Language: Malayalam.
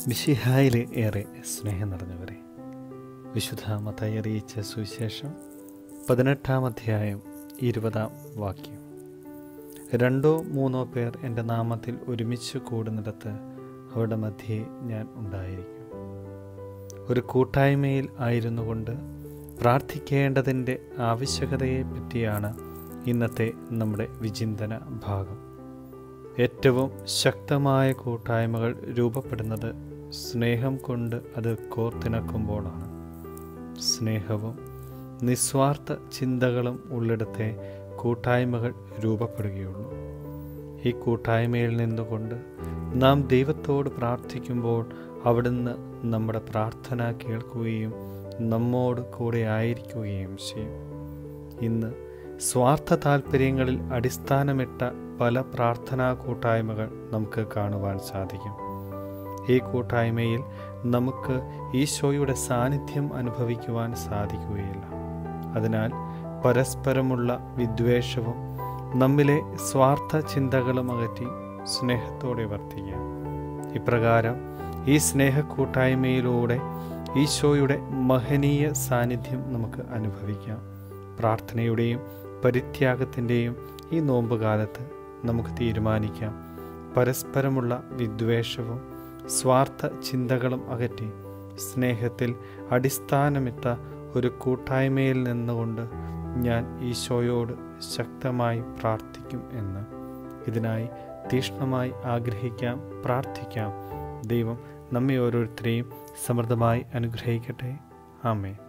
മിഷിഹായിൽ ഏറെ സ്നേഹം നിറഞ്ഞവരെ വിശുദ്ധ മത്തായി അറിയിച്ച സുവിശേഷം പതിനെട്ടാം അധ്യായം ഇരുപതാം വാക്യം രണ്ടോ മൂന്നോ പേർ എൻ്റെ നാമത്തിൽ ഒരുമിച്ച് കൂടുന്നിടത്ത് അവരുടെ മധ്യേ ഞാൻ ഉണ്ടായിരിക്കും ഒരു കൂട്ടായ്മയിൽ ആയിരുന്നു കൊണ്ട് പ്രാർത്ഥിക്കേണ്ടതിൻ്റെ ആവശ്യകതയെ പറ്റിയാണ് ഇന്നത്തെ നമ്മുടെ വിചിന്തന ഭാഗം ഏറ്റവും ശക്തമായ കൂട്ടായ്മകൾ രൂപപ്പെടുന്നത് സ്നേഹം കൊണ്ട് അത് കോർത്തിണക്കുമ്പോഴാണ് സ്നേഹവും നിസ്വാർത്ഥ ചിന്തകളും ഉള്ളിടത്തെ കൂട്ടായ്മകൾ രൂപപ്പെടുകയുള്ളൂ ഈ കൂട്ടായ്മയിൽ നിന്നുകൊണ്ട് നാം ദൈവത്തോട് പ്രാർത്ഥിക്കുമ്പോൾ അവിടുന്ന് നമ്മുടെ പ്രാർത്ഥന കേൾക്കുകയും നമ്മോട് കൂടെ ആയിരിക്കുകയും ചെയ്യും ഇന്ന് സ്വാർത്ഥ താല്പര്യങ്ങളിൽ അടിസ്ഥാനമിട്ട പല പ്രാർത്ഥനാ കൂട്ടായ്മകൾ നമുക്ക് കാണുവാൻ സാധിക്കും ഈ കൂട്ടായ്മയിൽ നമുക്ക് ഈശോയുടെ സാന്നിധ്യം അനുഭവിക്കുവാൻ സാധിക്കുകയില്ല അതിനാൽ പരസ്പരമുള്ള വിദ്വേഷവും നമ്മിലെ സ്വാർത്ഥ ചിന്തകളും അകറ്റി സ്നേഹത്തോടെ വർത്തിക്കാം ഇപ്രകാരം ഈ സ്നേഹ കൂട്ടായ്മയിലൂടെ ഈശോയുടെ മഹനീയ സാന്നിധ്യം നമുക്ക് അനുഭവിക്കാം പ്രാർത്ഥനയുടെയും പരിത്യാഗത്തിൻ്റെയും ഈ നോമ്പുകാലത്ത് നമുക്ക് തീരുമാനിക്കാം പരസ്പരമുള്ള വിദ്വേഷവും സ്വാർത്ഥ ചിന്തകളും അകറ്റി സ്നേഹത്തിൽ അടിസ്ഥാനമിട്ട ഒരു കൂട്ടായ്മയിൽ നിന്നുകൊണ്ട് ഞാൻ ഈശോയോട് ശക്തമായി പ്രാർത്ഥിക്കും എന്ന് ഇതിനായി തീക്ഷ്ണമായി ആഗ്രഹിക്കാം പ്രാർത്ഥിക്കാം ദൈവം നമ്മെ ഓരോരുത്തരെയും സമൃദ്ധമായി അനുഗ്രഹിക്കട്ടെ ആമേ